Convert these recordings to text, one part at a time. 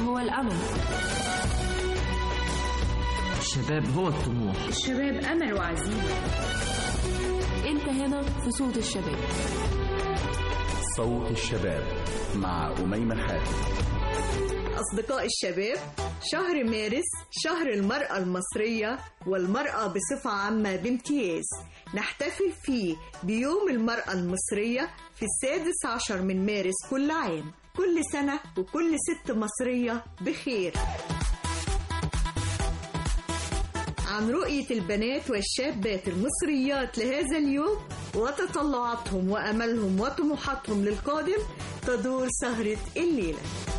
هو الأمل الشباب هو الطموح الشباب أمل وعزيمة أنت هنا في صوت الشباب صوت الشباب مع أميمة حاتم أصدقاء الشباب شهر مارس شهر المرأة المصرية والمرأة بصفة عامة بامتياز نحتفل فيه بيوم المرأة المصرية في السادس عشر من مارس كل عام كل سنة وكل ست مصرية بخير عن رؤية البنات والشابات المصريات لهذا اليوم وتطلعاتهم وأملهم وطموحاتهم للقادم تدور سهرة الليلة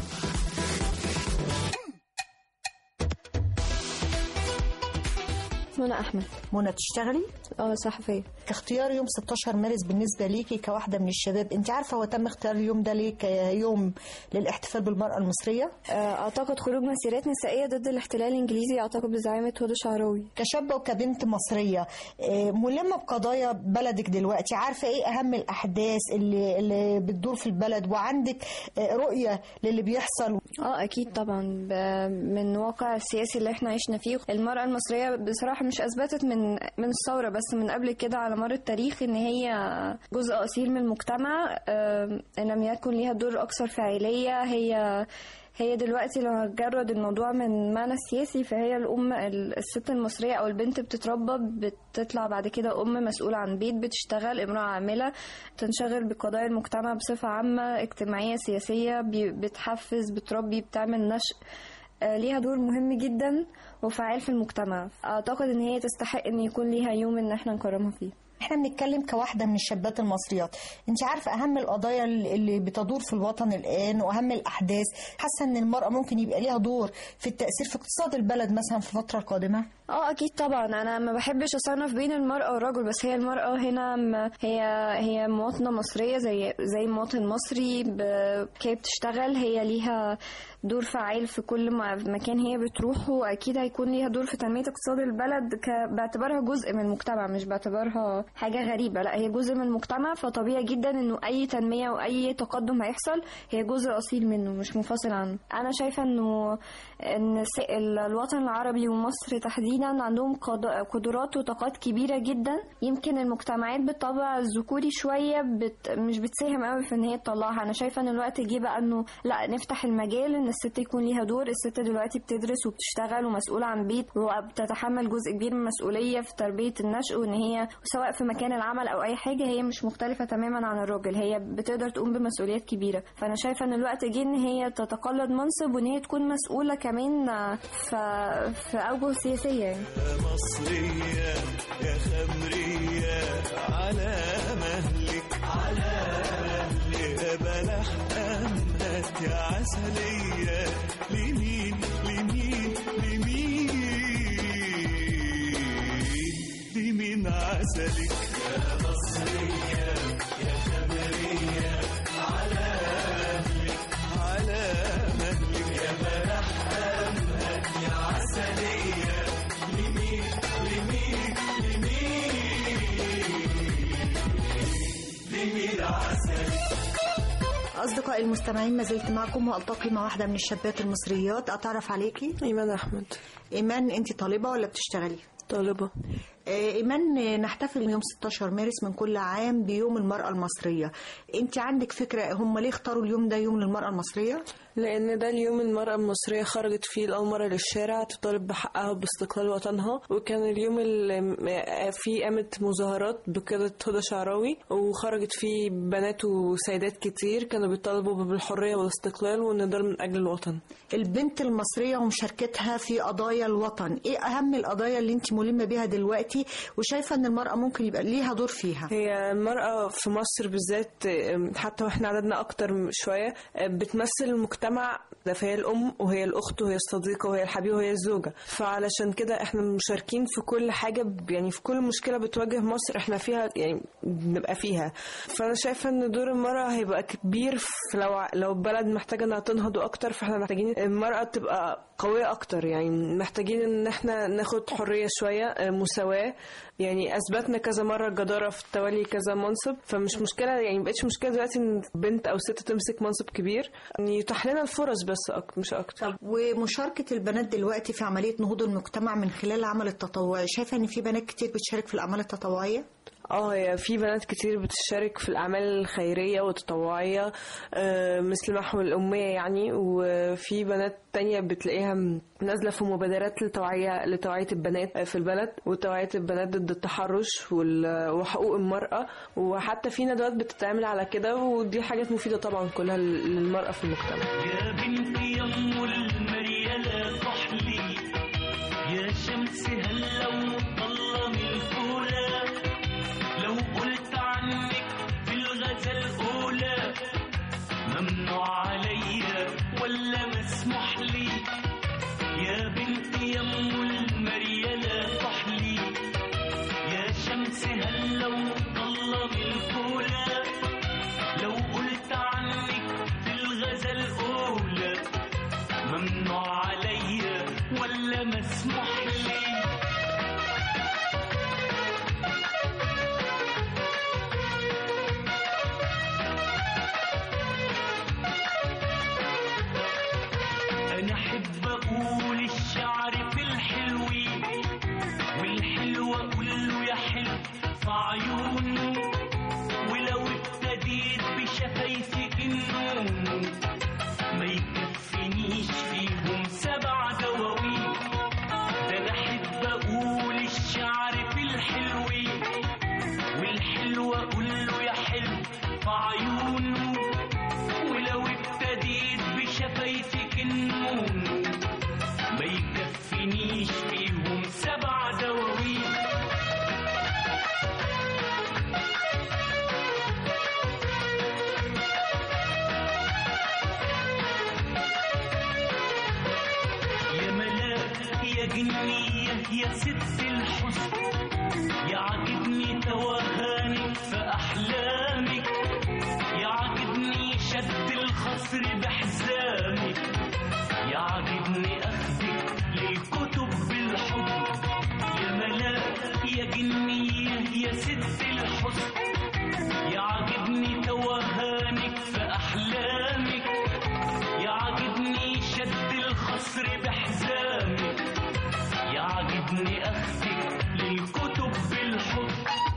منى احمد منى تشتغلي اه صحفيه اختيار يوم 16 مارس بالنسبه ليكي كواحده من الشباب انت عارفه هو تم اختيار اليوم ده ليه كيوم للاحتفال بالمراه المصريه اعتقد خروج مسيرات نسائيه ضد الاحتلال الانجليزي اعتقد بزعامه هدى شعراوي كشابه وكبنت مصريه آه، ملمه بقضايا بلدك دلوقتي عارفه ايه اهم الاحداث اللي اللي بتدور في البلد وعندك آه، رؤيه للي بيحصل اه اكيد طبعا ب- من واقع السياسي اللي احنا عشنا فيه المراه المصريه بصراحه مش اثبتت من من الثوره بس من قبل كده على مر التاريخ ان هي جزء اصيل من المجتمع آم، ان لم يكن ليها دور اكثر فاعليه هي هي دلوقتي لو هتجرد الموضوع من معنى السياسي فهي الأم ال- الست المصرية أو البنت بتتربى بتطلع بعد كده أم مسؤولة عن بيت بتشتغل امرأة عاملة تنشغل بقضايا المجتمع بصفة عامة اجتماعية سياسية بي- بتحفز بتربي بتعمل نشء آه، ليها دور مهم جدا وفعال في المجتمع أعتقد إن هي تستحق إن يكون ليها يوم إن احنا نكرمها فيه احنا بنتكلم كواحده من الشابات المصريات انت عارفه اهم القضايا اللي بتدور في الوطن الان واهم الاحداث حاسه ان المراه ممكن يبقى ليها دور في التاثير في اقتصاد البلد مثلا في الفتره القادمه اه اكيد طبعا انا ما بحبش اصنف بين المراه والرجل بس هي المراه هنا م- هي هي مواطنه مصريه زي زي مواطن مصري ب- هي بتشتغل هي ليها دور فعال في كل ما- مكان هي بتروحه واكيد هيكون ليها دور في تنميه اقتصاد البلد ك... باعتبارها جزء من المجتمع مش باعتبارها حاجه غريبه لا هي جزء من المجتمع فطبيعي جدا انه اي تنميه واي تقدم هيحصل هي جزء اصيل منه مش منفصل عنه انا شايفه انه ان س- ال- الوطن العربي ومصر تحديدا عندهم قد- قدرات وطاقات كبيره جدا يمكن المجتمعات بالطبع الذكوري شويه بت مش بتساهم قوي في ان هي تطلعها انا شايفه ان الوقت جه بقى انه لا نفتح المجال ان الست يكون ليها دور الست دلوقتي بتدرس وبتشتغل ومسؤوله عن بيت وبتتحمل جزء كبير من المسؤوليه في تربيه النشء وان هي سواء في مكان العمل او اي حاجه هي مش مختلفه تماما عن الراجل هي بتقدر تقوم بمسؤوليات كبيره فانا شايفه ان الوقت جه ان هي تتقلد منصب وان هي تكون مسؤوله كمان في في اوجه سياسيه يعني مصرية يا خمرية على مهلك على مهلك يا بلح أمهات يا عسلية لمين لمين لمين لمين عسلك يا مصرية يا خمرية على مهلك على مهلك يا بلح أمهات يا عسلية لمين لمين لمين لمين عسلك اصدقائي المستمعين ما زلت معكم والتقي مع واحده من الشابات المصريات اتعرف عليكي ايمان احمد ايمان انت طالبه ولا بتشتغلي طالبه آه، إيمان آه، نحتفل يوم 16 مارس من كل عام بيوم المرأة المصرية أنت عندك فكرة هم ليه اختاروا اليوم ده يوم للمرأة المصرية؟ لأن ده اليوم المرأة المصرية خرجت فيه لأول مرة للشارع تطالب بحقها باستقلال وطنها وكان اليوم اللي م- فيه قامت مظاهرات بقيادة هدى شعراوي وخرجت فيه بنات وسيدات كتير كانوا بيطالبوا بالحرية والاستقلال والنضال من أجل الوطن البنت المصرية ومشاركتها في قضايا الوطن إيه أهم القضايا اللي أنت ملمة بيها دلوقتي وشايفة أن المرأة ممكن يبقى ليها دور فيها؟ هي المرأة في مصر بالذات أم، حتى واحنا عددنا أكتر م- شوية أم، بتمثل المجتمع ده فهي الأم وهي الأخت وهي الصديقة وهي الحبيبة وهي الزوجة فعلشان كده احنا مشاركين في كل حاجة ب- يعني في كل مشكلة بتواجه مصر احنا فيها يعني بنبقى فيها فأنا شايفة إن دور المرأة هيبقى كبير في لو ع- لو البلد محتاجة إنها تنهض أكتر فاحنا محتاجين المرأة تبقى قوية أكتر يعني محتاجين إن احنا ناخد حرية شوية أه، مساواة يعني اثبتنا كذا مره الجداره في تولي كذا منصب فمش مشكله يعني مبقتش مشكله دلوقتي ان بنت او ست تمسك منصب كبير يعني يتاح لنا الفرص بس أك... مش اكتر ومشاركة البنات دلوقتي في عملية نهوض المجتمع من خلال العمل التطوعي شايفة ان في بنات كتير بتشارك في الأعمال التطوعية؟ اه هي في بنات كتير بتشارك في الأعمال الخيرية والتطوعية آه، مثل محو الأمية يعني وفي بنات تانية بتلاقيها م- نازلة في مبادرات لتوعية لتوعية البنات في البلد وتوعية البنات ضد التحرش وال- وحقوق المرأة وحتى في ندوات بتتعمل على كده ودي حاجات مفيدة طبعا كلها لل- للمرأة في المجتمع يا بنتي يم المريالة صحلي يا شمس هلا وطلة من الفولة لو قلت عنك في الغزل الأولى ممنوع عليا ولا مسموح لي يا بنتي يم المريالة صحلي يا شمس هلا وطلة من الفولة لو قلت عنك في الغزل الأولى ممنوع عليا ولا مسموح لي أنا أحب أقول الشعر في الحلوين والحلو أقول له يا حلو في عيونه ولو ابتديت بشفايفك النوم ما يكفينيش فيهم سبع دواوين ده انا احب اقول الشعر في الحلوين والحلو اقول له يا حلو في عيونه ولو ابتديت بشفايفك النوم ما يكفينيش فيهم سبع دواوين يا ملاك يا جنية يا ست الحسن يعجبني توهانك في أحلامك يعجبني شد الخصر بحزامك يعجبني أخذك للكتب بالحب يا ملاك يا جنية يا ست الحسن يعجبني توهانك في أحلامك يعجبني شد الخصر بحزامك يعجبني أخذك للكتب بالحب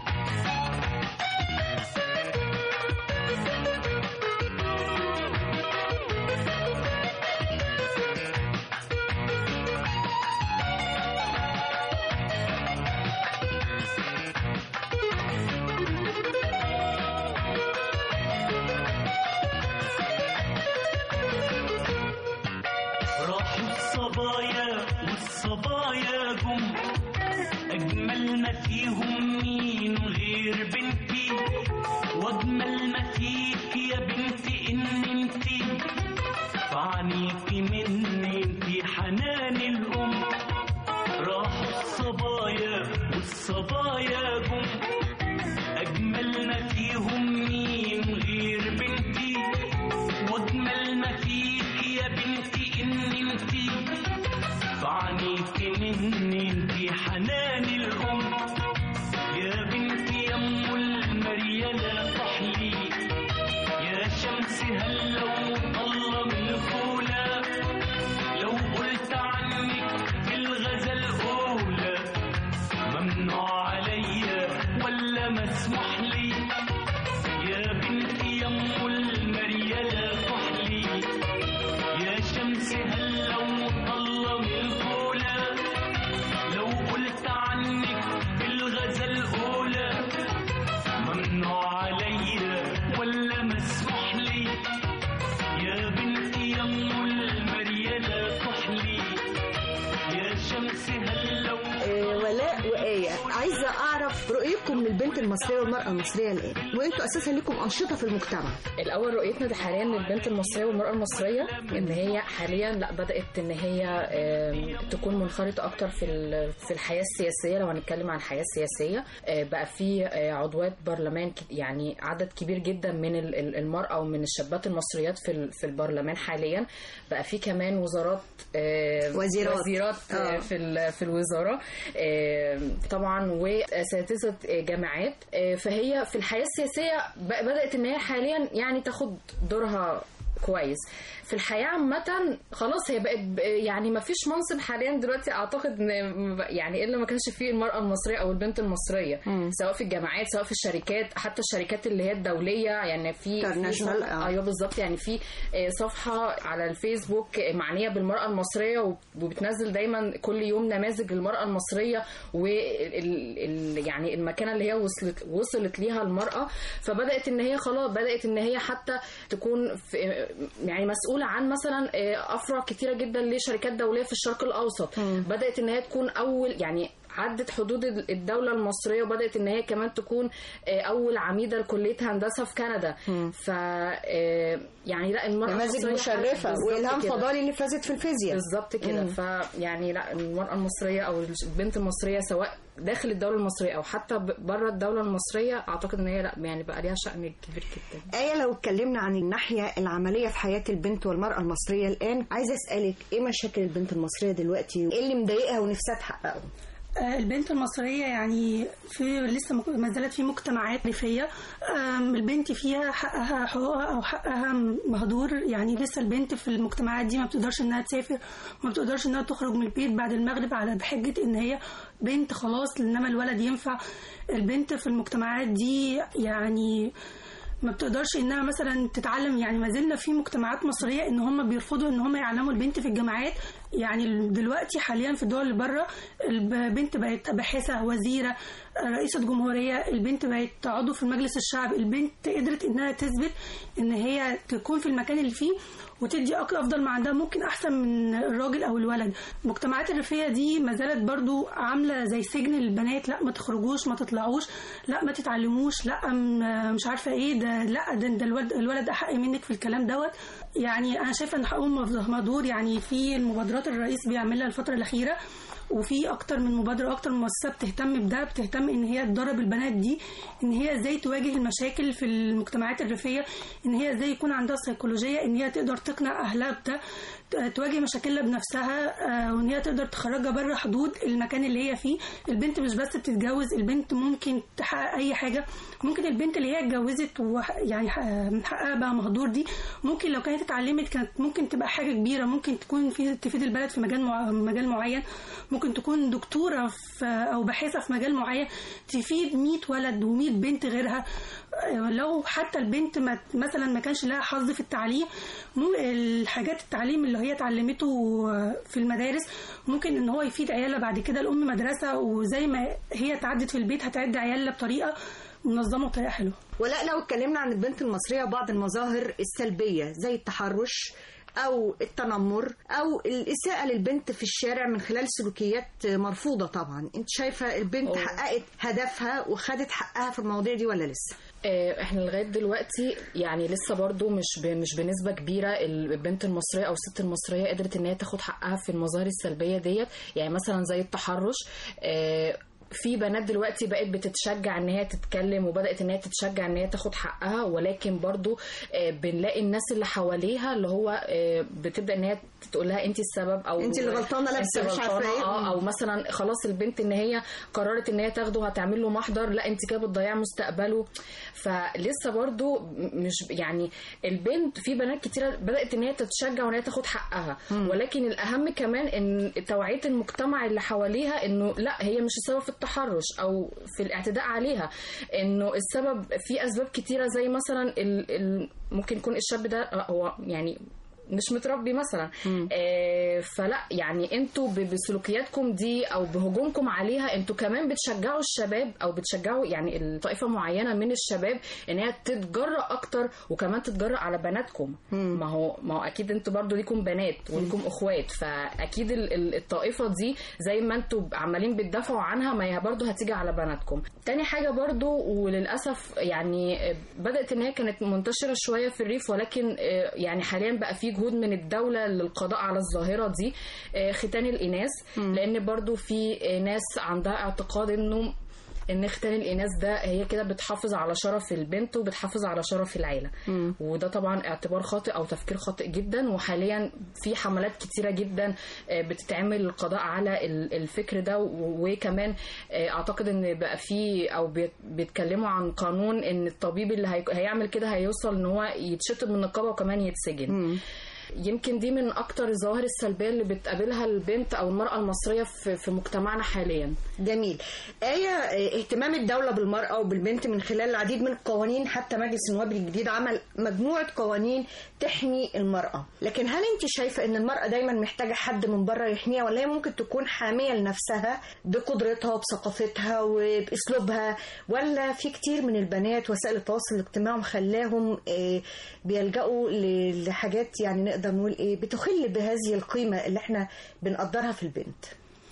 راحوا الصبايا والصبايا جم أجمل ما فيهم مين غير بنتي وأجمل ما فيك يا بنتي إن انتي فعنيكي مني انتي حنان الأم راحوا الصبايا والصبايا جم أجمل ما فيهم مين غير بنتي واجمل ما فيك يا بنتي ان انتي فعنيكي مني انتي حنان الام يا بنتي يم المريالة صحلي يا شمس هلا وطلة من الفولة لو قلت عنك في الغزل أولى ممنوع عليا ولا مسموح لي يا بنتي يم المريالة صحلي يا شمس هلا وطلة من الفولة لو قلت عنك في الغزل الأولى ممنوع عليا ولا مسموح لي يا بنتي يم المريالة صحلي يا شمس هلا آه، ولاء وآية عايزة أعرف رؤيتكم للبنت المصرية والمرأة المصرية الآن وأنتوا أساسا لكم أنشطة في المجتمع الاول رؤيتنا ده حاليا للبنت المصريه والمراه المصريه ان هي حاليا لا بدات ان هي آم، تكون منخرطه اكتر في ال- في الحياه السياسيه لو هنتكلم عن الحياه السياسيه آه، بقى في آه، عضوات برلمان ك- يعني عدد كبير جدا من ال- ال- المراه ومن الشابات المصريات في ال- في البرلمان حاليا بقى في كمان وزارات آه، وزيرات. وزيرات آه، آه. في ال- في الوزاره آه، طبعا واساتذه جامعات آه، فهي في الحياه السياسيه ب- بدات ان هي حاليا يعني تاخد دورها كويس في الحياه عامه خلاص هي بقت ب- يعني ما فيش منصب حاليا دلوقتي اعتقد ان يعني الا ما كانش فيه المراه المصريه او البنت المصريه سواء في الجامعات سواء في الشركات حتى الشركات اللي هي الدوليه يعني في في International، صف- آه. ايوه بالظبط يعني في آه، صفحه على الفيسبوك معنيه بالمراه المصريه وب- وبتنزل دايما كل يوم نماذج للمراه المصريه وال يعني المكانه اللي هي وصلت وصلت ليها المراه فبدات ان هي خلاص بدات ان هي حتى تكون في يعني مسؤوله عن مثلا آه، افرع كتيره جدا لشركات دوليه في الشرق الاوسط بدات ان هي تكون اول يعني عدت حدود الدولة المصرية وبدأت إن هي كمان تكون آه، أول عميدة لكلية هندسة في كندا ف آه، يعني لا المرأة نماذج المصرية مشرفه بالظبط والهام كده. فضالي اللي فازت في الفيزياء بالظبط كده فيعني لا المرأة المصرية أو البنت المصرية سواء داخل الدولة المصرية أو حتى بره الدولة المصرية أعتقد إن هي لا يعني بقى ليها شأن كبير جدا آية لو اتكلمنا عن الناحية العملية في حياة البنت والمرأة المصرية الآن عايزة أسألك إيه مشاكل البنت المصرية دلوقتي؟ إيه اللي مضايقها ونفسها تحققه؟ آه، البنت المصرية يعني في لسه مك- ما زالت في مجتمعات ريفية آم، البنت فيها حقها حقوقها أو حقها مهدور يعني لسه البنت في المجتمعات دي ما بتقدرش إنها تسافر ما بتقدرش إنها تخرج من البيت بعد المغرب على بحجة إن هي بنت خلاص إنما الولد ينفع البنت في المجتمعات دي يعني ما بتقدرش انها مثلا تتعلم يعني ما زلنا في مجتمعات مصريه ان هم بيرفضوا ان هم يعلموا البنت في الجامعات يعني دلوقتي حاليا في الدول اللي بره البنت بقت باحثه وزيره رئيسه جمهوريه البنت بقت عضو في مجلس الشعب البنت قدرت انها تثبت ان هي تكون في المكان اللي فيه وتدي أك- افضل ما عندها ممكن احسن من الراجل او الولد المجتمعات الريفيه دي ما زالت برضو عامله زي سجن للبنات لا ما تخرجوش ما تطلعوش لا ما تتعلموش لا م- مش عارفه ايه ده لا ده, ده الولد الولد احق منك في الكلام دوت يعني انا شايفه ان حقهم مف- مهدور يعني في المبادرات الرئيس بيعملها الفتره الاخيره وفي اكتر من مبادره واكتر من مؤسسه بتهتم بده بتهتم ان هي تدرب البنات دي ان هي ازاي تواجه المشاكل في المجتمعات الريفيه ان هي ازاي يكون عندها سيكولوجيه ان هي تقدر تقنع اهلها بده ت- تواجه مشاكلها بنفسها آه، وان هي تقدر تخرجها بره حدود المكان اللي هي فيه البنت مش بس بتتجوز البنت ممكن تحقق اي حاجه ممكن البنت اللي هي اتجوزت وح- يعني ح- محققه بقى مهدور دي ممكن لو كانت اتعلمت كانت ممكن تبقى حاجه كبيره ممكن تكون في تفيد البلد في مجال مع- مجال معين ممكن تكون دكتوره في او باحثه في مجال معين تفيد 100 ولد و100 بنت غيرها آه، لو حتى البنت ما مثلا ما كانش لها حظ في التعليم مو- الحاجات التعليم اللي هي اتعلمته آه، في المدارس ممكن ان هو يفيد عيالها بعد كده الام مدرسه وزي ما هي تعدت في البيت هتعد عيالها بطريقه منظمه وطريقه حلوه ولا لو اتكلمنا عن البنت المصرية بعض المظاهر السلبية زي التحرش أو التنمر أو الإساءة للبنت في الشارع من خلال سلوكيات مرفوضة طبعا أنت شايفة البنت أوه. حققت هدفها وخدت حقها في المواضيع دي ولا لسه؟ آه، احنا لغايه دلوقتي يعني لسه برضو مش ب- مش بنسبه كبيره البنت المصريه او الست المصريه قدرت ان هي تاخد حقها في المظاهر السلبيه ديت يعني مثلا زي التحرش آه، في بنات دلوقتي بقت بتتشجع ان هي تتكلم وبدات ان هي تتشجع ان هي تاخد حقها ولكن برضو آه، بنلاقي الناس اللي حواليها اللي هو آه، بتبدا ان هي تقول لها انت السبب او أنت اللي غلطانة لابسة أنت مش عارفة غلطانة، إيه. اه او مثلا خلاص البنت ان هي قررت ان هي تاخده وهتعمل له محضر لا انت كده بتضيعي مستقبله فلسه برضو مش يعني البنت في بنات كتيره بدات ان هي تتشجع وان هي تاخد حقها ولكن الاهم كمان ان توعيه المجتمع اللي حواليها انه لا هي مش السبب في التحرش او في الاعتداء عليها انه السبب في اسباب كتيره زي مثلا ال ال ممكن يكون الشاب ده هو يعني مش متربي مثلا آه فلا يعني انتوا ب- بسلوكياتكم دي او بهجومكم عليها انتوا كمان بتشجعوا الشباب او بتشجعوا يعني الطائفه معينه من الشباب ان هي تتجرأ اكتر وكمان تتجرأ على بناتكم ما هو ما هو اكيد انتوا برضو ليكم بنات وليكم اخوات فاكيد ال- ال- الطائفه دي زي ما انتوا عمالين بتدافعوا عنها ما هي برضو هتيجي على بناتكم تاني حاجه برضو وللاسف يعني آه، بدات ان هي كانت منتشره شويه في الريف ولكن آه، يعني حاليا بقى في جهود من الدوله للقضاء على الظاهره دي آه، ختان الاناث لان برضو في آه، ناس عندها اعتقاد انه ان ختان الاناث ده هي كده بتحافظ على شرف البنت وبتحافظ على شرف العيله وده طبعا اعتبار خاطئ او تفكير خاطئ جدا وحاليا في حملات كتيره جدا آه، بتتعمل للقضاء على ال- الفكر ده و- وكمان آه، اعتقد ان بقى في او بيت- بيتكلموا عن قانون ان الطبيب اللي هي- هيعمل كده هيوصل ان هو يتشطب من النقابه وكمان يتسجن يمكن دي من اكتر الظواهر السلبيه اللي بتقابلها البنت او المراه المصريه في في مجتمعنا حاليا جميل آية آه، اهتمام الدولة بالمرأة وبالبنت من خلال العديد من القوانين حتى مجلس النواب الجديد عمل مجموعة قوانين تحمي المرأة لكن هل انت شايفة ان المرأة دايما محتاجة حد من بره يحميها ولا هي ممكن تكون حامية لنفسها بقدرتها وبثقافتها وباسلوبها ولا في كتير من البنات وسائل التواصل الاجتماعي خلاهم آه، بيلجأوا ل- لحاجات يعني نقدر نقول ايه بتخل بهذه القيمة اللي احنا بنقدرها في البنت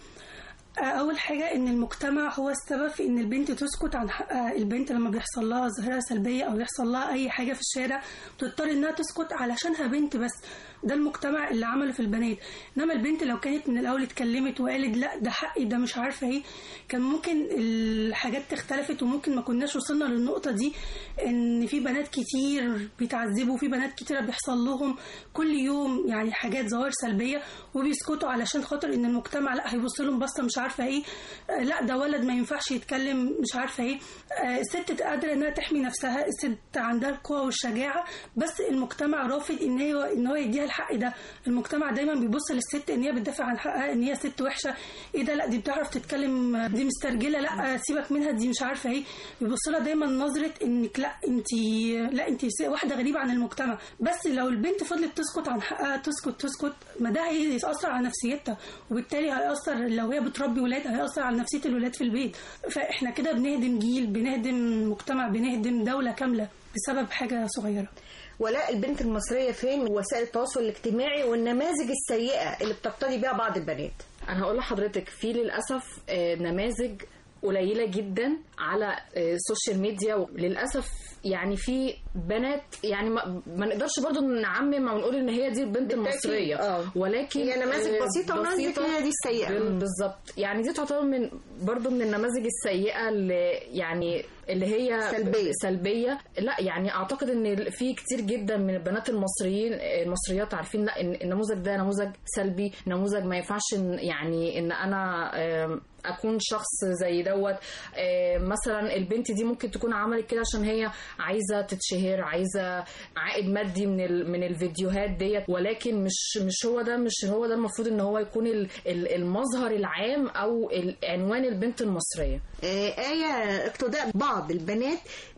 اول حاجه ان المجتمع هو السبب في ان البنت تسكت عن حقها البنت لما بيحصل لها ظاهره سلبيه او يحصل لها اي حاجه في الشارع بتضطر انها تسكت علشانها بنت بس ده المجتمع اللي عمله في البنات انما البنت لو كانت من الاول اتكلمت وقالت لا ده حقي ده مش عارفه ايه كان ممكن الحاجات اختلفت وممكن ما كناش وصلنا للنقطه دي ان في بنات كتير بيتعذبوا وفي بنات كتير بيحصل لهم كل يوم يعني حاجات ظواهر سلبيه وبيسكتوا علشان خاطر ان المجتمع لا هيبص لهم بصه مش عارفه ايه آه، لا ده ولد ما ينفعش يتكلم مش عارفه ايه آه، الست قادره انها تحمي نفسها الست عندها القوه والشجاعه بس المجتمع رافض ان هي ان هو يديها الحق ده المجتمع دايما بيبص للست ان هي بتدافع عن حقها ان هي ست وحشه ايه ده لا دي بتعرف تتكلم آه، دي مسترجله لا آه، سيبك منها دي مش عارفه ايه بيبص لها دايما نظره انك لا انت لا انت واحده غريبه عن المجتمع بس لو البنت فضلت تسكت عن حقها تسكت تسكت ما ده هيأثر على نفسيتها وبالتالي هيأثر لو هي بتربي ولاد هيأثر على نفسية الولاد في البيت فاحنا كده بنهدم جيل بنهدم مجتمع بنهدم دولة كاملة بسبب حاجة صغيرة ولاء البنت المصرية فين وسائل التواصل الاجتماعي والنماذج السيئة اللي بتقتدي بها بعض البنات انا هقول لحضرتك في للاسف آه، نماذج قليله جدا على آه، السوشيال ميديا وللاسف يعني في بنات يعني ما, ما نقدرش برضو نعمم او نقول ان هي دي البنت المصريه آه. ولكن هي نماذج آه، بسيطة ونماذج هي دي السيئة. بال- بالظبط يعني دي تعتبر من برضو من النماذج السيئه اللي يعني اللي هي سلبية. سلبيه لا يعني اعتقد ان في كتير جدا من البنات المصريين المصريات عارفين لا ان النموذج ده نموذج سلبي نموذج ما ينفعش إن- يعني ان انا آم، اكون شخص زي دوت آم، مثلا البنت دي ممكن تكون عملت كده عشان هي عايزه تتشهر عايزه عائد مادي من ال- من الفيديوهات ديت ولكن مش مش هو ده مش هو ده المفروض ان هو يكون ال- ال- المظهر العام او ال- عنوان البنت المصريه آه، آية اقتداء بعض البنات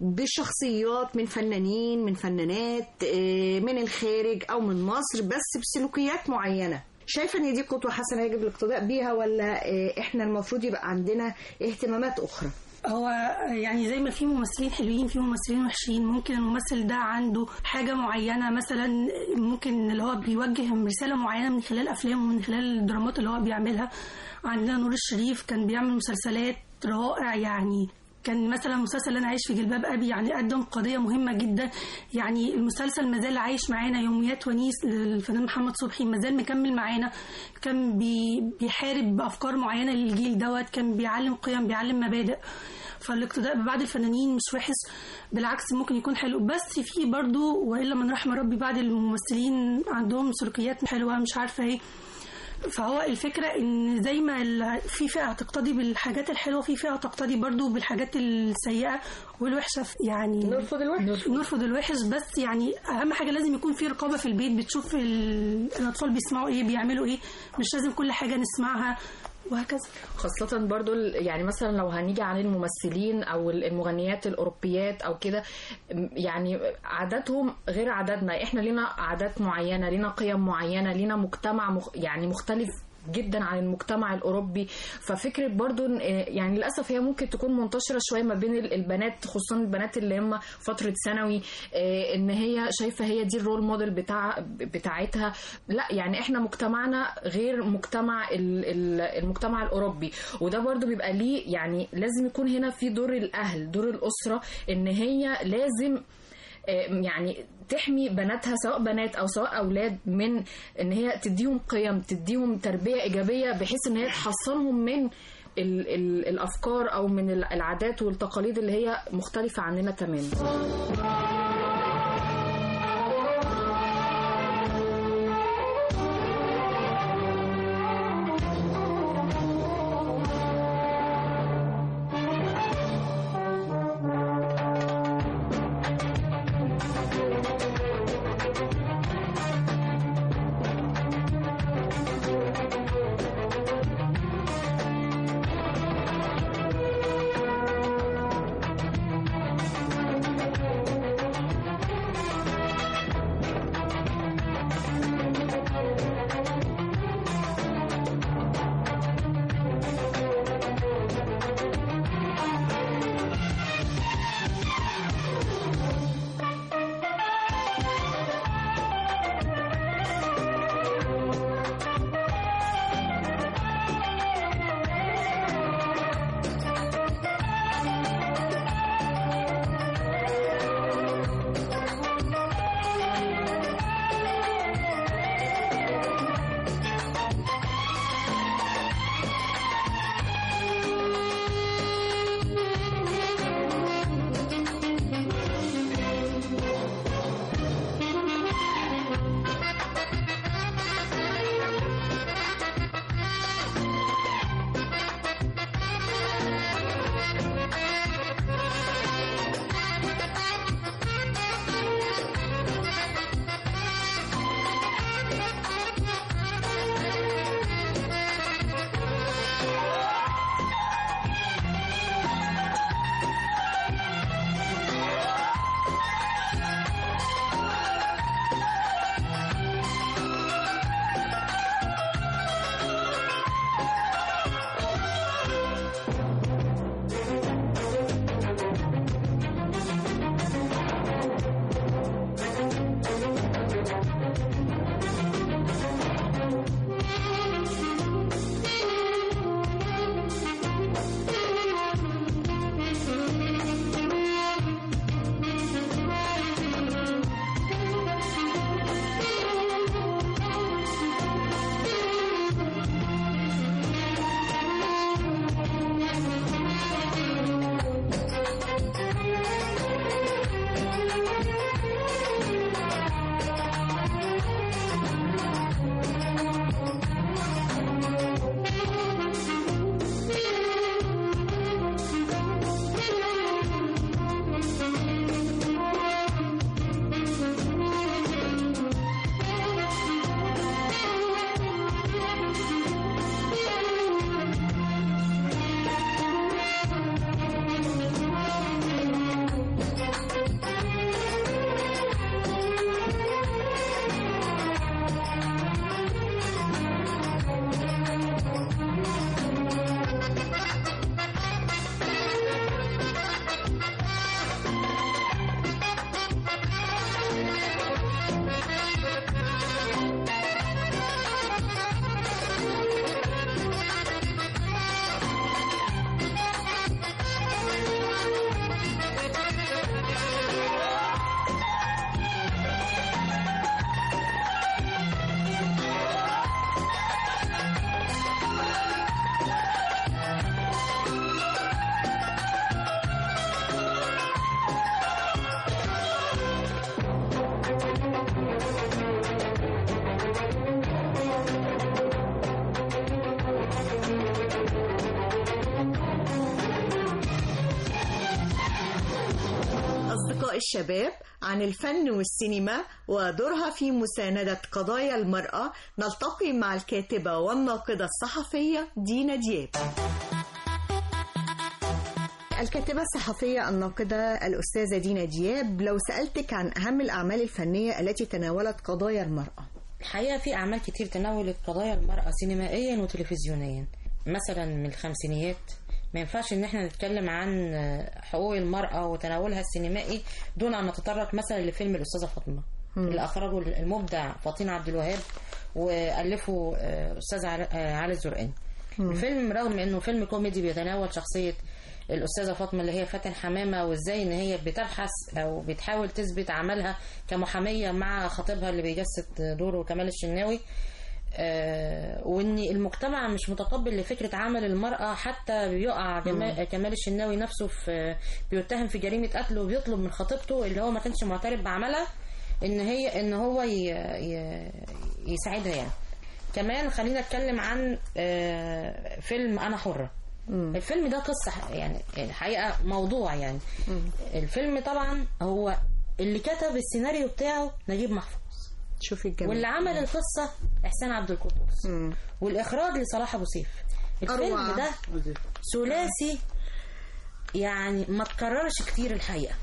بشخصيات من فنانين من فنانات آه، من الخارج أو من مصر بس بسلوكيات معينة شايفة ان دي قدوة حسنة يجب الاقتداء بيها ولا آه، احنا المفروض يبقى عندنا اهتمامات اخرى هو يعني زي ما في ممثلين حلوين في ممثلين وحشين ممكن الممثل ده عنده حاجة معينة مثلا ممكن اللي هو بيوجه رسالة معينة من خلال أفلامه ومن خلال الدرامات اللي هو بيعملها عندنا نور الشريف كان بيعمل مسلسلات رائع يعني كان مثلا مسلسل انا عايش في جلباب ابي يعني قدم قضيه مهمه جدا يعني المسلسل مازال عايش معانا يوميات ونيس للفنان محمد صبحي مازال مكمل معانا كان بي بيحارب بافكار معينه للجيل دوت كان بيعلم قيم بيعلم مبادئ فالاقتداء ببعض الفنانين مش وحش بالعكس ممكن يكون حلو بس في برضو والا من رحم ربي بعض الممثلين عندهم سلوكيات حلوه مش عارفه ايه فهو الفكرة ان زي ما ال- في فئة تقتدي بالحاجات الحلوة في فئة تقتدي برضو بالحاجات السيئة والوحشة يعني نرفض الوحش نرفض الوحش بس يعني اهم حاجة لازم يكون في رقابة في البيت بتشوف ال- الاطفال بيسمعوا ايه بيعملوا ايه مش لازم كل حاجة نسمعها وهكذا خاصة برضو ال- يعني مثلا لو هنيجي عن الممثلين أو ال- المغنيات الأوروبيات أو كده م- يعني عاداتهم غير عاداتنا إحنا لينا عادات معينة لينا قيم معينة لينا مجتمع مخ يعني مختلف جدا عن المجتمع الاوروبي ففكره برضو إن- يعني للاسف هي ممكن تكون منتشره شويه ما بين ال- البنات خصوصا البنات اللي هم فتره ثانوي آه، ان هي شايفه هي دي الرول موديل بتاع بتاعتها لا يعني احنا مجتمعنا غير مجتمع ال- ال- المجتمع الاوروبي وده برضو بيبقى ليه يعني لازم يكون هنا في دور الاهل دور الاسره ان هي لازم آه، يعني تحمي بناتها سواء بنات او سواء اولاد من ان هي تديهم قيم تديهم تربيه ايجابيه بحيث ان هي تحصنهم من ال ال الافكار او من ال- العادات والتقاليد اللي هي مختلفه عننا تماما أصدقاء الشباب عن الفن والسينما ودورها في مساندة قضايا المرأة نلتقي مع الكاتبة والناقدة الصحفية دينا دياب الكاتبة الصحفية الناقدة الأستاذة دينا دياب لو سألتك عن أهم الأعمال الفنية التي تناولت قضايا المرأة الحقيقة في أعمال كتير تناولت قضايا المرأة سينمائيا وتلفزيونيا مثلا من الخمسينيات ما ينفعش ان احنا نتكلم عن حقوق المرأة وتناولها السينمائي دون ان نتطرق مثلا لفيلم الأستاذة فاطمة مم. اللي أخرجه المبدع فاطين عبد الوهاب وألفه آه، أستاذ عل- آه، علي الزرقاني مم. الفيلم رغم انه فيلم كوميدي بيتناول شخصية الأستاذة فاطمة اللي هي فاتن حمامة وازاي ان هي بتبحث او بتحاول تثبت عملها كمحامية مع خطيبها اللي بيجسد دوره كمال الشناوي آه، وان المجتمع مش متقبل لفكره عمل المراه حتى بيقع جما- كمال الشناوي نفسه في بيتهم في جريمه قتل وبيطلب من خطيبته اللي هو ما كانش معترف بعملها ان هي ان هو ي... ي... يساعدها يعني كمان خلينا اتكلم عن آه، فيلم انا حره الفيلم ده قصه ح- يعني الحقيقه موضوع يعني الفيلم طبعا هو اللي كتب السيناريو بتاعه نجيب محفوظ شوفي الجمال واللي عمل القصه احسان عبد القدوس والاخراج لصلاح ابو سيف الفيلم أروع. ده ثلاثي يعني ما تكررش كتير الحقيقه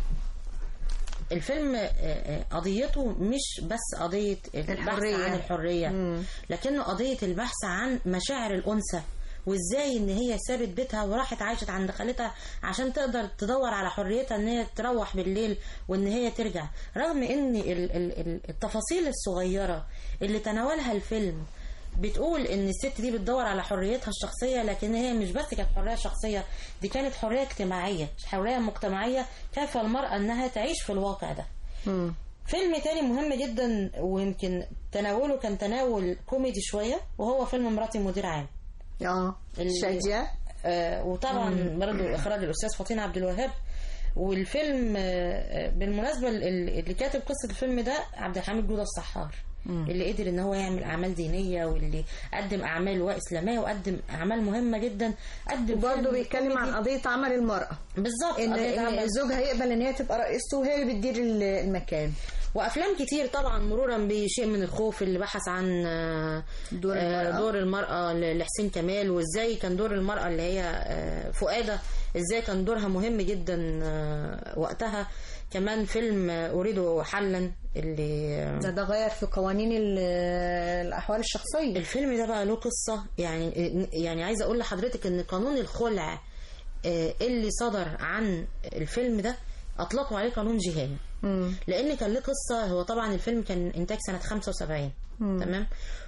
الفيلم آه، آه، قضيته مش بس قضية البحث الحرية. عن الحرية لكنه قضية البحث عن مشاعر الأنثى وازاي ان هي سابت بيتها وراحت عاشت عند خالتها عشان تقدر تدور على حريتها ان هي تروح بالليل وان هي ترجع رغم ان ال- ال- ال- التفاصيل الصغيرة اللي تناولها الفيلم بتقول ان الست دي بتدور على حريتها الشخصية لكن هي مش بس كانت حرية شخصية دي كانت حرية اجتماعية حرية مجتمعية كيف المرأة انها تعيش في الواقع ده فيلم تاني مهم جدا ويمكن تناوله كان تناول كوميدي شوية وهو فيلم مراتي مدير عام اه اللي- شادية آه وطبعا برضه اخراج الاستاذ فطين عبد الوهاب والفيلم آه، آه، بالمناسبه ال- اللي كاتب قصه الفيلم ده عبد الحميد جوده الصحار اللي قدر ان هو يعمل اعمال دينيه واللي قدم اعمال واسلاميه وقدم اعمال مهمه جدا قدم وبرضه فيلم بيتكلم عن كوميدي. قضية عمل المرأة بالظبط ان قضية إن عمل- زوجها يقبل ان هي تبقى رئيسته وهي اللي بتدير ال- المكان وافلام كتير طبعا مرورا بشيء من الخوف اللي بحث عن آه، دور آه، المرأة. دور المرأة ل- لحسين كمال وازاي كان دور المرأة اللي هي آه، فؤادة ازاي كان دورها مهم جدا آه، وقتها كمان فيلم آه، اريد حلا اللي ده ده غير في قوانين ال- الاحوال الشخصية الفيلم ده بقى له قصة يعني يعني عايزة اقول لحضرتك ان قانون الخلع آه، اللي صدر عن الفيلم ده اطلقوا عليه قانون جهاني لان كان له قصه هو طبعا الفيلم كان انتاج سنه 75 تمام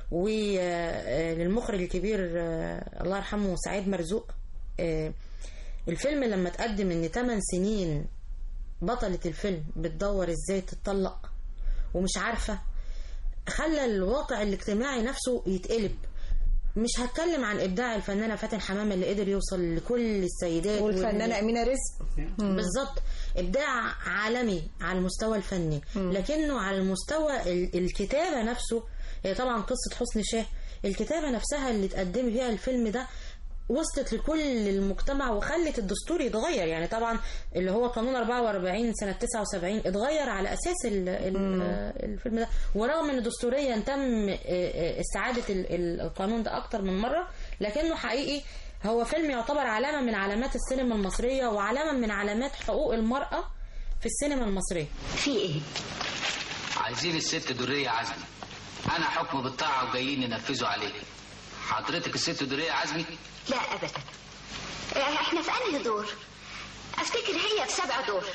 وللمخرج الكبير آه، الله يرحمه سعيد مرزوق آه، الفيلم لما تقدم ان 8 سنين بطلة الفيلم بتدور ازاي تتطلق ومش عارفة خلى الواقع الاجتماعي نفسه يتقلب مش هتكلم عن ابداع الفنانه فاتن حمامه اللي قدر يوصل لكل السيدات والفنانة وال- أمينة رزق بالظبط ابداع عالمي على المستوى الفني لكنه على المستوى ال- الكتابه نفسه هي طبعا قصه حسن شاه الكتابه نفسها اللي تقدم بيها الفيلم ده وصلت لكل المجتمع وخلت الدستور يتغير يعني طبعا اللي هو قانون 44 سنة 79 اتغير على أساس ال- ال- الفيلم ده ورغم أن دستوريا تم آه، آه، استعادة ال- ال- القانون ده أكتر من مرة لكنه حقيقي هو فيلم يعتبر علامة من علامات السينما المصرية وعلامة من علامات حقوق المرأة في السينما المصرية في ايه؟ عايزين الست درية عزمي أنا حكم بالطاعة وجايين ننفذوا عليه حضرتك الست درية عزمي لا ابدا احنا في انهي دور افتكر هي في سبع دور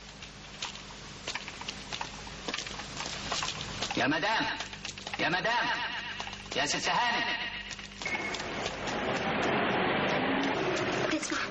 يا مدام يا مدام يا ست هانم تسمع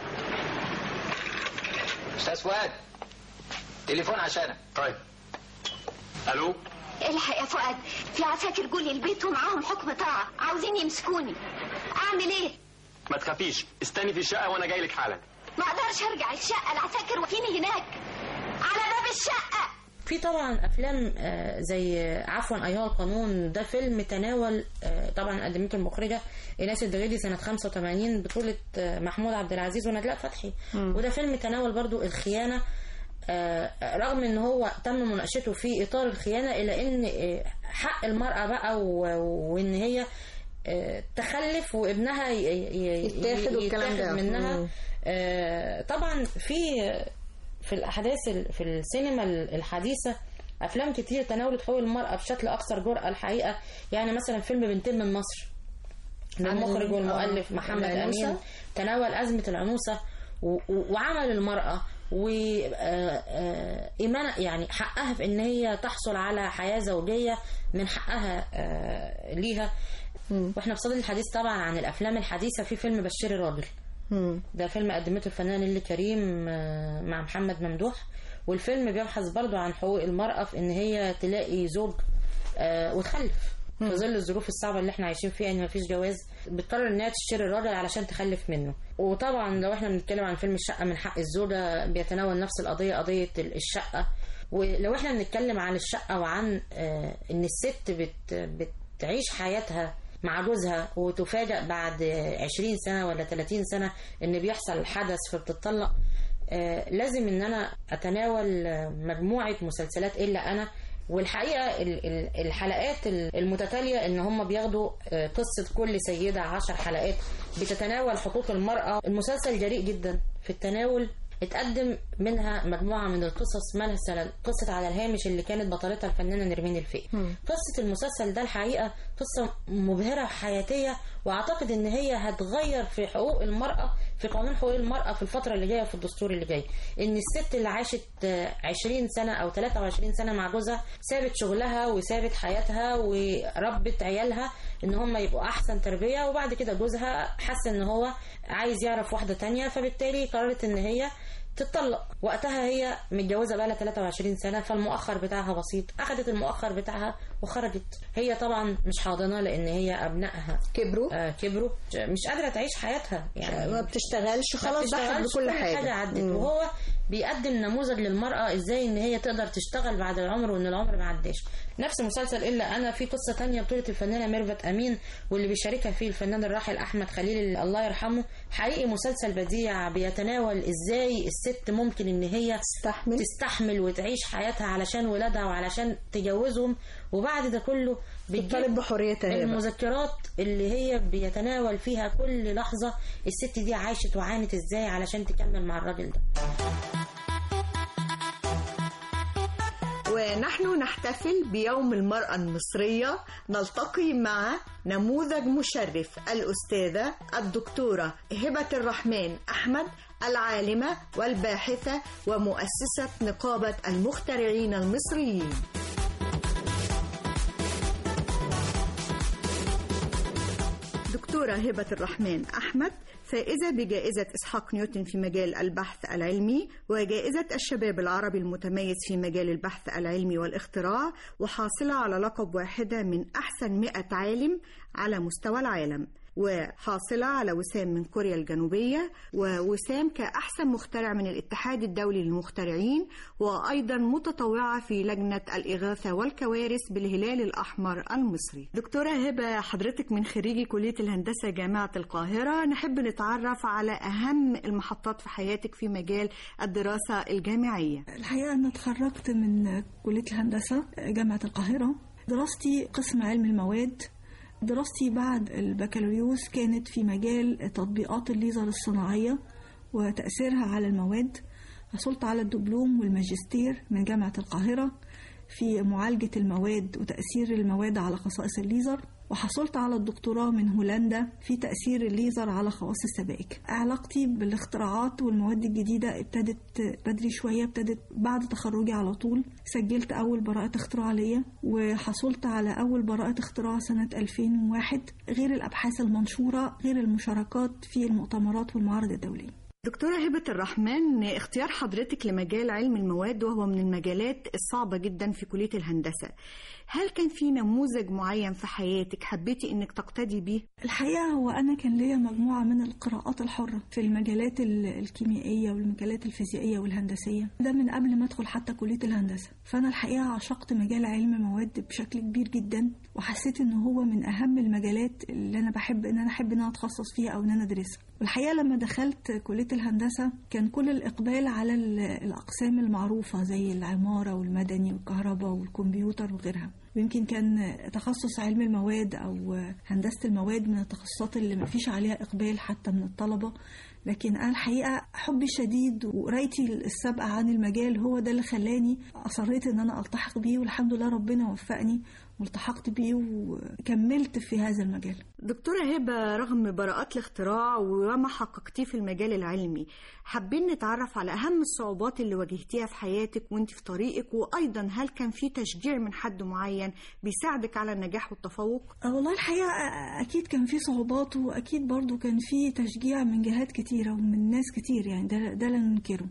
أستاذ فؤاد تليفون عشانك طيب الو الحق يا فؤاد في عساكر جولي البيت ومعاهم حكم طاعة عاوزين يمسكوني اعمل ايه ما تخافيش استني في الشقه وانا جاي لك حالا ما اقدرش ارجع الشقة العساكر واقفيني هناك على باب الشقة في طبعا افلام آه، زي آه، عفوا ايها القانون ده فيلم تناول آه، طبعا قدمته المخرجه ايناس الدغيدي سنه 85 بطوله آه، محمود عبد العزيز ونجلاء فتحي وده فيلم تناول برضو الخيانه آه، رغم ان هو تم مناقشته في اطار الخيانه الا ان آه، حق المراه بقى و- وان هي آه، تخلف وابنها ي- ي- يتاخد والكلام يتاخد ده. منها مم. آه، طبعا في في الاحداث ال- في السينما ال- الحديثه افلام كتير تناولت حقوق المراه بشكل اكثر جرأه الحقيقه يعني مثلا فيلم بنتين من مصر للمخرج عن- والمؤلف آه، محمد العنوسة. امين تناول ازمه العنوسه و- و- وعمل المراه وإيمان يعني حقها في إن هي تحصل على حياة زوجية من حقها آه، ليها واحنا بصدد الحديث طبعا عن الأفلام الحديثة في فيلم بشير الراجل ده فيلم قدمته الفنان اللي كريم آه، مع محمد ممدوح والفيلم بيبحث برضو عن حقوق المرأة في إن هي تلاقي زوج آه، وتخلف في ظل الظروف الصعبه اللي احنا عايشين فيها ان مفيش جواز بتقرر انها تشتري الراجل علشان تخلف منه وطبعا لو احنا بنتكلم عن فيلم الشقه من حق الزوجه بيتناول نفس القضيه قضيه الشقه ولو احنا بنتكلم عن الشقه وعن آه، ان الست بت بتعيش حياتها مع جوزها وتفاجأ بعد 20 سنة ولا 30 سنة ان بيحصل حدث فبتطلق آه، لازم ان انا اتناول آه، مجموعة مسلسلات الا انا والحقيقة ال- ال- الحلقات ال- المتتالية ان هم بياخدوا آه، قصة كل سيدة عشر حلقات بتتناول حقوق المرأة المسلسل جريء جدا في التناول اتقدم منها مجموعة من القصص مثلا قصة على الهامش اللي كانت بطلتها الفنانة نرمين الفقي قصة المسلسل ده الحقيقة قصة مبهرة وحياتية واعتقد ان هي هتغير في حقوق المرأة في قانون حقوق المرأة في الفترة اللي جاية في الدستور اللي جاي ان الست اللي عاشت آه، 20 سنة او 23 سنة مع جوزها سابت شغلها وسابت حياتها وربت عيالها ان هم يبقوا احسن تربية وبعد كده جوزها حس ان هو عايز يعرف واحدة تانية فبالتالي قررت ان هي تتطلق وقتها هي متجوزه بقى لها 23 سنه فالمؤخر بتاعها بسيط اخذت المؤخر بتاعها وخرجت هي طبعا مش حاضنه لان هي ابنائها كبروا آه كبروا مش قادره تعيش حياتها يعني ما بتشتغلش ما خلاص ضحت بتشتغلش، بكل كل حاجة. حاجه عدت مم. وهو بيقدم نموذج للمرأة ازاي ان هي تقدر تشتغل بعد العمر وان العمر ما عداش نفس مسلسل الا انا في قصة تانية بطولة الفنانة ميرفت امين واللي بيشاركها فيه الفنان الراحل احمد خليل اللي الله يرحمه حقيقي مسلسل بديع بيتناول ازاي الست ممكن ان هي تستحمل تستحمل وتعيش حياتها علشان ولادها وعلشان تجوزهم وبعد ده كله تطالب بحريتها هي بقى. المذكرات اللي هي بيتناول فيها كل لحظة الست دي عاشت وعانت ازاي علشان تكمل مع الراجل ده ونحن نحتفل بيوم المرأة المصرية نلتقي مع نموذج مشرف الأستاذة الدكتورة هبة الرحمن أحمد العالمة والباحثة ومؤسسة نقابة المخترعين المصريين دكتورة هبة الرحمن أحمد فائزة بجائزة إسحاق نيوتن في مجال البحث العلمي وجائزة الشباب العربي المتميز في مجال البحث العلمي والاختراع وحاصلة على لقب واحدة من أحسن 100 عالم على مستوى العالم وحاصلة على وسام من كوريا الجنوبية ووسام كأحسن مخترع من الاتحاد الدولي للمخترعين وأيضا متطوعة في لجنة الإغاثة والكوارث بالهلال الأحمر المصري دكتورة هبة حضرتك من خريجي كلية الهندسة جامعة القاهرة نحب نتعرف على أهم المحطات في حياتك في مجال الدراسة الجامعية الحقيقة أنا اتخرجت من كلية الهندسة جامعة القاهرة دراستي قسم علم المواد دراستي بعد البكالوريوس كانت في مجال تطبيقات الليزر الصناعية وتأثيرها على المواد حصلت على الدبلوم والماجستير من جامعة القاهرة في معالجة المواد وتأثير المواد على خصائص الليزر وحصلت على الدكتوراه من هولندا في تأثير الليزر على خواص السبائك علاقتي بالاختراعات والمواد الجديدة ابتدت بدري شوية ابتدت بعد تخرجي على طول سجلت أول براءة اختراع ليا وحصلت على أول براءة اختراع سنة 2001 غير الأبحاث المنشورة غير المشاركات في المؤتمرات والمعارض الدولية دكتورة هبة الرحمن اختيار حضرتك لمجال علم المواد وهو من المجالات الصعبة جدا في كلية الهندسة هل كان في نموذج معين في حياتك حبيتي انك تقتدي بيه؟ الحقيقة هو أنا كان ليا مجموعة من القراءات الحرة في المجالات ال- الكيميائية والمجالات الفيزيائية والهندسية ده من قبل ما أدخل حتى كلية الهندسة فأنا الحقيقة عشقت مجال علم المواد بشكل كبير جدا وحسيت إن هو من أهم المجالات اللي أنا بحب إن أنا أحب إن أنا أتخصص فيها أو إن أنا أدرسها والحقيقة لما دخلت كلية الهندسة كان كل الإقبال على ال- الأقسام المعروفة زي العمارة والمدني والكهرباء والكمبيوتر وغيرها ويمكن كان تخصص علم المواد أو هندسة المواد من التخصصات اللي ما فيش عليها إقبال حتى من الطلبة لكن أنا الحقيقة حبي الشديد وقرايتي السابقة عن المجال هو ده اللي خلاني أصريت إن أنا ألتحق بيه والحمد لله ربنا وفقني والتحقت بيه وكملت في هذا المجال دكتورة هبة رغم براءات الاختراع وما حققتيه في المجال العلمي حابين نتعرف على أهم الصعوبات اللي واجهتيها في حياتك وانت في طريقك وأيضا هل كان في تشجيع من حد معين بيساعدك على النجاح والتفوق؟ أه والله الحقيقة أكيد كان في صعوبات وأكيد برضو كان في تشجيع من جهات كتيرة ومن ناس كتير يعني ده, ده لا ننكره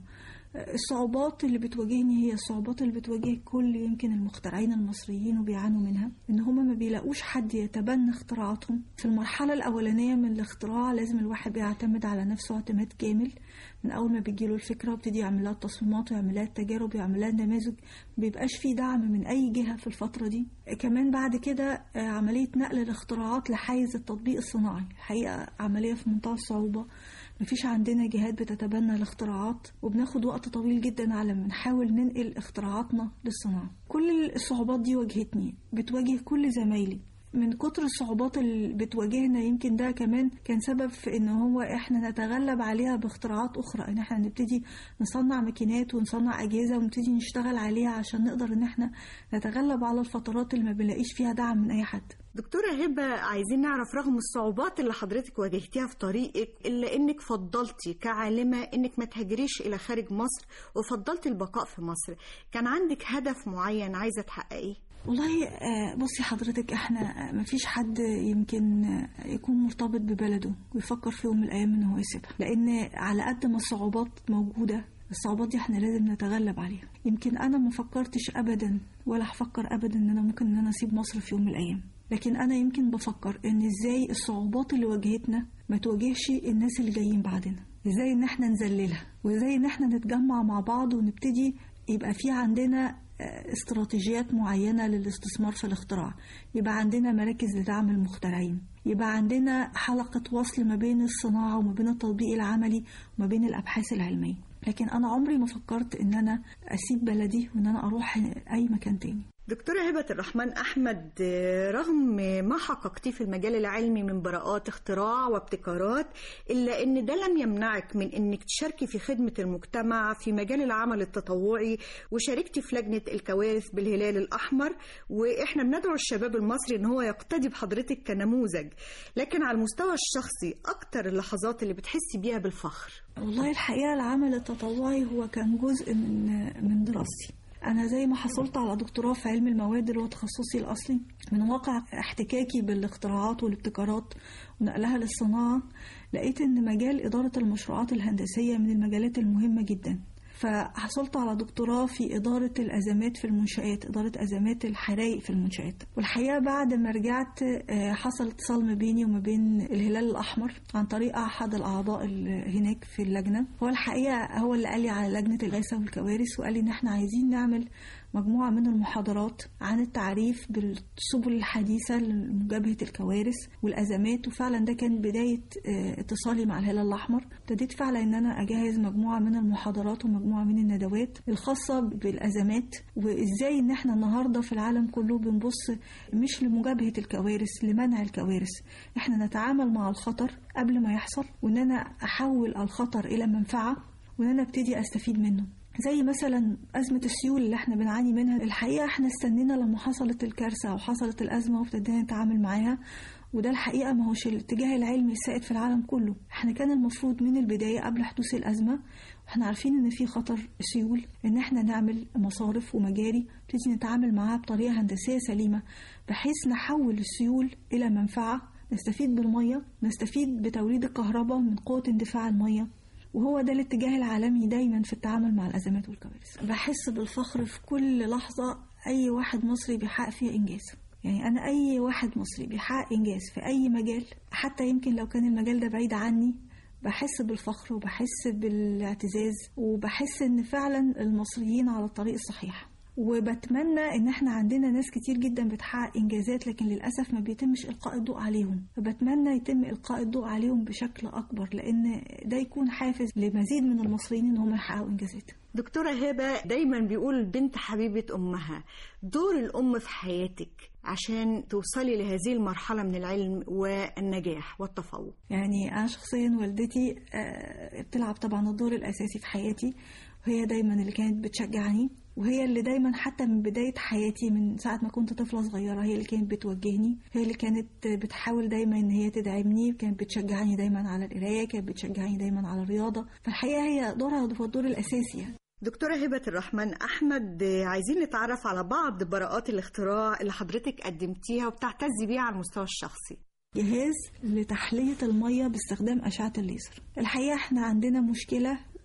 الصعوبات اللي بتواجهني هي الصعوبات اللي بتواجه كل يمكن المخترعين المصريين وبيعانوا منها ان هما ما بيلاقوش حد يتبنى اختراعاتهم في المرحلة الأولانية من الاختراع لازم الواحد بيعتمد على نفسه اعتماد كامل من أول ما بيجيله الفكرة ويبتدي يعمل لها التصميمات ويعمل لها التجارب ويعمل لها النماذج مبيبقاش في دعم من أي جهة في الفترة دي كمان بعد كده آه، عملية نقل الاختراعات لحيز التطبيق الصناعي الحقيقة عملية في منتهى الصعوبة مفيش عندنا جهات بتتبنى الاختراعات وبناخد وقت طويل جدا على ما نحاول ننقل اختراعاتنا للصناعة كل الصعوبات دي واجهتني بتواجه كل زمايلي من كتر الصعوبات اللي بتواجهنا يمكن ده كمان كان سبب في ان هو احنا نتغلب عليها باختراعات اخرى ان احنا نبتدي نصنع ماكينات ونصنع اجهزه ونبتدي نشتغل عليها عشان نقدر ان احنا نتغلب على الفترات اللي ما بنلاقيش فيها دعم من اي حد دكتورة هبة عايزين نعرف رغم الصعوبات اللي حضرتك واجهتيها في طريقك إلا إنك فضلتي كعالمة إنك ما تهاجريش إلى خارج مصر وفضلتي البقاء في مصر كان عندك هدف معين عايزة تحققيه؟ والله آه، بصي حضرتك احنا آه، مفيش حد يمكن آه، يكون مرتبط ببلده ويفكر في يوم من الايام ان هو يسيبها لان على قد ما الصعوبات موجوده الصعوبات دي احنا لازم نتغلب عليها يمكن انا ما فكرتش ابدا ولا هفكر ابدا ان انا ممكن ان انا اسيب مصر في يوم من الايام لكن انا يمكن بفكر ان ازاي الصعوبات اللي واجهتنا ما تواجهش الناس اللي جايين بعدنا ازاي ان احنا نذللها وازاي ان احنا نتجمع مع بعض ونبتدي يبقى في عندنا آه، استراتيجيات معينة للاستثمار في الاختراع يبقى عندنا مراكز لدعم المخترعين يبقى عندنا حلقة وصل ما بين الصناعة وما بين التطبيق العملي وما بين الأبحاث العلمية لكن أنا عمري ما فكرت إن أنا أسيب بلدي وإن أنا أروح أي مكان تاني دكتورة هبة الرحمن أحمد آه، رغم ما حققتيه في المجال العلمي من براءات اختراع وابتكارات إلا أن ده لم يمنعك من أنك تشاركي في خدمة المجتمع في مجال العمل التطوعي وشاركتي في لجنة الكوارث بالهلال الأحمر وإحنا بندعو الشباب المصري أن هو يقتدي بحضرتك كنموذج لكن على المستوى الشخصي أكتر اللحظات اللي بتحسي بيها بالفخر والله الحقيقة العمل التطوعي هو كان جزء من من دراستي أنا زي ما حصلت على دكتوراه في علم المواد اللي هو تخصصي الأصلي من واقع احتكاكي بالاختراعات والابتكارات ونقلها للصناعة لقيت إن مجال إدارة المشروعات الهندسية من المجالات المهمة جدا فحصلت على دكتوراه في إدارة الأزمات في المنشآت إدارة أزمات الحرائق في المنشآت والحقيقة بعد ما رجعت آه، حصل اتصال ما بيني وما بين الهلال الأحمر عن طريق أحد الأعضاء اللي هناك في اللجنة هو الحقيقة هو اللي قال لي على لجنة الغاثة والكوارث وقال لي إن إحنا عايزين نعمل مجموعة من المحاضرات عن التعريف بالسبل الحديثة لمجابهة الكوارث والأزمات وفعلا ده كان بداية آه، اتصالي مع الهلال الأحمر ابتديت فعلا إن أنا أجهز مجموعة من المحاضرات ومجموعة من الندوات الخاصة بالأزمات وإزاي إن إحنا النهاردة في العالم كله بنبص مش لمجابهة الكوارث لمنع الكوارث إحنا نتعامل مع الخطر قبل ما يحصل وإن أنا أحول الخطر إلى منفعة وإن أنا أبتدي أستفيد منه زي مثلا أزمة السيول اللي احنا بنعاني منها الحقيقة احنا استنينا لما حصلت الكارثة أو حصلت الأزمة وابتدينا نتعامل معاها وده الحقيقة ما هوش الاتجاه العلمي السائد في العالم كله احنا كان المفروض من البداية قبل حدوث الأزمة احنا عارفين ان في خطر سيول ان احنا نعمل مصارف ومجاري نبتدي نتعامل معاها بطريقة هندسية سليمة بحيث نحول السيول إلى منفعة نستفيد بالمية نستفيد بتوليد الكهرباء من قوة اندفاع المية وهو ده الاتجاه العالمي دايما في التعامل مع الأزمات والكوارث بحس بالفخر في كل لحظة أي واحد مصري بيحقق فيها إنجاز يعني أنا أي واحد مصري بيحقق إنجاز في أي مجال حتى يمكن لو كان المجال ده بعيد عني بحس بالفخر وبحس بالاعتزاز وبحس ان فعلا المصريين على الطريق الصحيح وبتمنى ان احنا عندنا ناس كتير جدا بتحقق انجازات لكن للاسف ما بيتمش القاء الضوء عليهم فبتمنى يتم القاء الضوء عليهم بشكل اكبر لان ده يكون حافز لمزيد من المصريين ان هم يحققوا انجازات دكتورة هبة دايما بيقول بنت حبيبة أمها دور الأم في حياتك عشان توصلي لهذه المرحلة من العلم والنجاح والتفوق يعني انا شخصيا والدتي آه، بتلعب طبعا الدور الاساسي في حياتي وهي دايما اللي كانت بتشجعني وهي اللي دايما حتى من بداية حياتي من ساعة ما كنت طفلة صغيرة هي اللي كانت بتوجهني هي اللي كانت بتحاول دايما ان هي تدعمني كانت بتشجعني دايما على القراية كانت بتشجعني دايما على الرياضة فالحقيقة هي دورها هو الدور الأساسي يعني. دكتورة هبة الرحمن أحمد عايزين نتعرف على بعض براءات الاختراع اللي حضرتك قدمتيها وبتعتزي بيها على المستوى الشخصي جهاز لتحلية المية باستخدام أشعة الليزر الحقيقة احنا عندنا مشكلة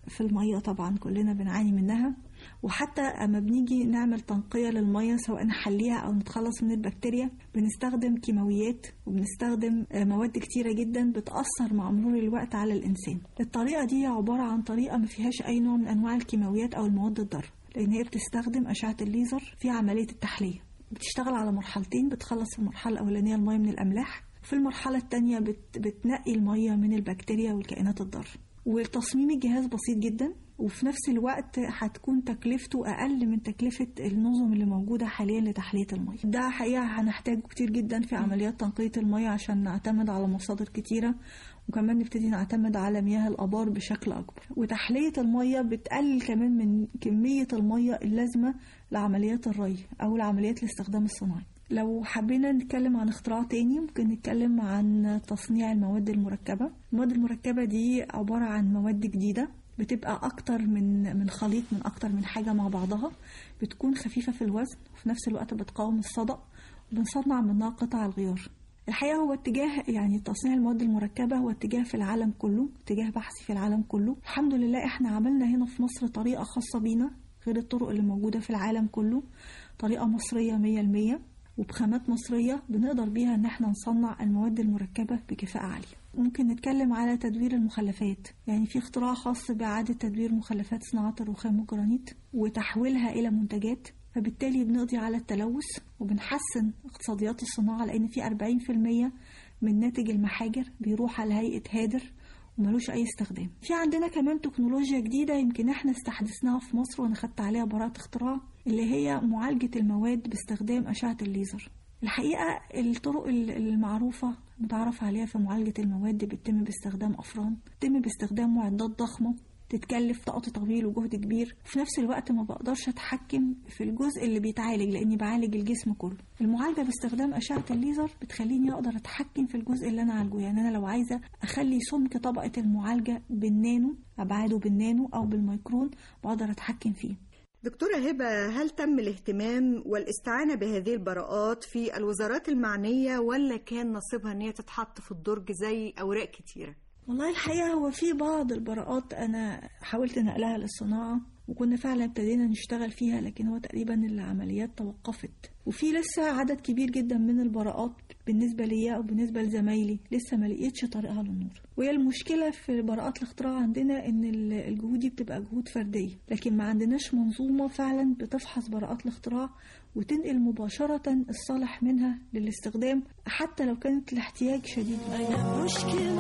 في المية طبعا كلنا بنعاني منها وحتى اما بنيجي نعمل تنقية للمية سواء نحليها او نتخلص من البكتيريا بنستخدم كيماويات وبنستخدم آه، مواد كتيرة جدا بتأثر مع مرور الوقت على الإنسان الطريقة دي عبارة عن طريقة ما فيهاش أي نوع من أنواع الكيماويات أو المواد الضارة لأن هي بتستخدم أشعة الليزر في عملية التحلية بتشتغل على مرحلتين بتخلص في المرحلة الأولانية المية من الأملاح في المرحلة التانية بت بتنقي المية من البكتيريا والكائنات الضارة وتصميم الجهاز بسيط جدا وفي نفس الوقت هتكون تكلفته أقل من تكلفة النظم اللي موجودة حاليا لتحلية المية ده حقيقة هنحتاجه كتير جدا في عمليات تنقية المية عشان نعتمد على مصادر كتيرة وكمان نبتدي نعتمد على مياه الآبار بشكل أكبر وتحلية المية بتقلل كمان من كمية المية اللازمة لعمليات الري أو لعمليات الاستخدام الصناعي لو حبينا نتكلم عن اختراع تاني ممكن نتكلم عن تصنيع المواد المركبة المواد المركبة دي عبارة عن مواد جديدة بتبقى أكتر من من خليط من أكتر من حاجة مع بعضها بتكون خفيفة في الوزن وفي نفس الوقت بتقاوم الصدأ وبنصنع منها قطع الغيار الحقيقة هو اتجاه يعني تصنيع المواد المركبة هو اتجاه في العالم كله اتجاه بحثي في العالم كله الحمد لله احنا عملنا هنا في مصر طريقة خاصة بينا غير الطرق اللي موجودة في العالم كله طريقة مصرية مية المية وبخامات مصرية بنقدر بيها ان احنا نصنع المواد المركبة بكفاءة عالية ممكن نتكلم على تدوير المخلفات يعني في اختراع خاص بإعادة تدوير مخلفات صناعة الرخام والجرانيت وتحويلها إلى منتجات فبالتالي بنقضي على التلوث وبنحسن اقتصاديات الصناعة لأن في 40% من ناتج المحاجر بيروح على هيئة هادر وملوش أي استخدام في عندنا كمان تكنولوجيا جديدة يمكن احنا استحدثناها في مصر وأنا خدت عليها براءة اختراع اللي هي معالجة المواد باستخدام أشعة الليزر الحقيقة الطرق المعروفة متعرف عليها في معالجة المواد بتتم باستخدام أفران بتتم باستخدام معدات ضخمة تتكلف وقت طويل وجهد كبير وفي نفس الوقت ما بقدرش اتحكم في الجزء اللي بيتعالج لاني بعالج الجسم كله المعالجه باستخدام اشعه الليزر بتخليني اقدر اتحكم في الجزء اللي انا عالجه يعني انا لو عايزه اخلي سمك طبقه المعالجه بالنانو ابعاده بالنانو او بالميكرون بقدر اتحكم فيه دكتورة هبة هل تم الاهتمام والاستعانة بهذه البراءات في الوزارات المعنية ولا كان نصيبها ان هي تتحط في الدرج زي اوراق كتيرة؟ والله الحقيقة هو في بعض البراءات أنا حاولت نقلها للصناعة وكنا فعلا ابتدينا نشتغل فيها لكن هو تقريبا العمليات توقفت وفي لسه عدد كبير جدا من البراءات بالنسبة ليا أو بالنسبة لزمايلي لسه ما لقيتش طريقها للنور وهي المشكلة في براءات الاختراع عندنا إن الجهود دي بتبقى جهود فردية لكن ما عندناش منظومة فعلا بتفحص براءات الاختراع وتنقل مباشرة الصالح منها للاستخدام حتى لو كانت الاحتياج شديد أنا مش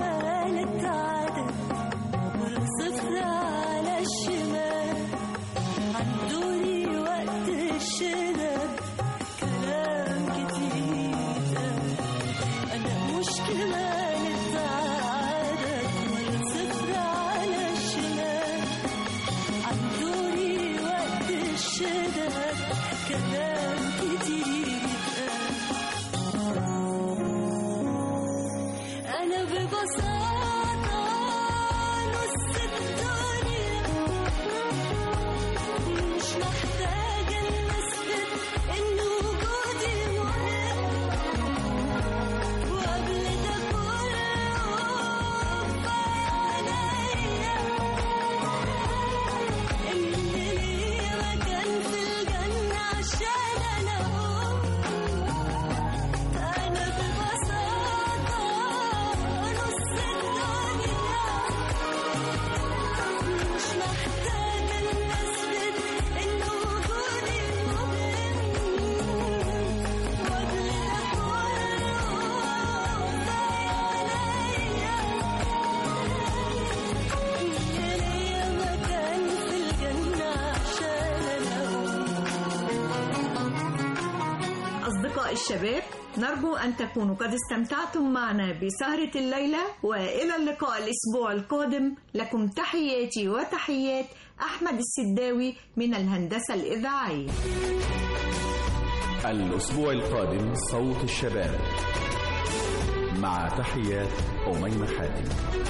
كمال عدد ولا صفر على الشمال عندوني وقت الشدد كلام كتير أنا مش كمال عدد ولا صفر على الشمال عندوني وقت الشدد كلام كتير أنا ببساطة نص الدنيا مش محتاجة نثبت إن وجودي مهم وقبل ده كله كفاية عليا إن ليا مكان في الجنة عشان أنا أم أنا ببساطة نص الدنيا مش محتاجة نثبت إن وجودي مهم وقبل ده كله كفاية عليا إن ليا مكان في الجنة عشان أنا أصدقاء الشباب نرجو أن تكونوا قد استمتعتم معنا بسهرة الليلة وإلى اللقاء الأسبوع القادم لكم تحياتي وتحيات أحمد السداوي من الهندسة الإذاعية الأسبوع القادم صوت الشباب مع تحيات أميمة حاتم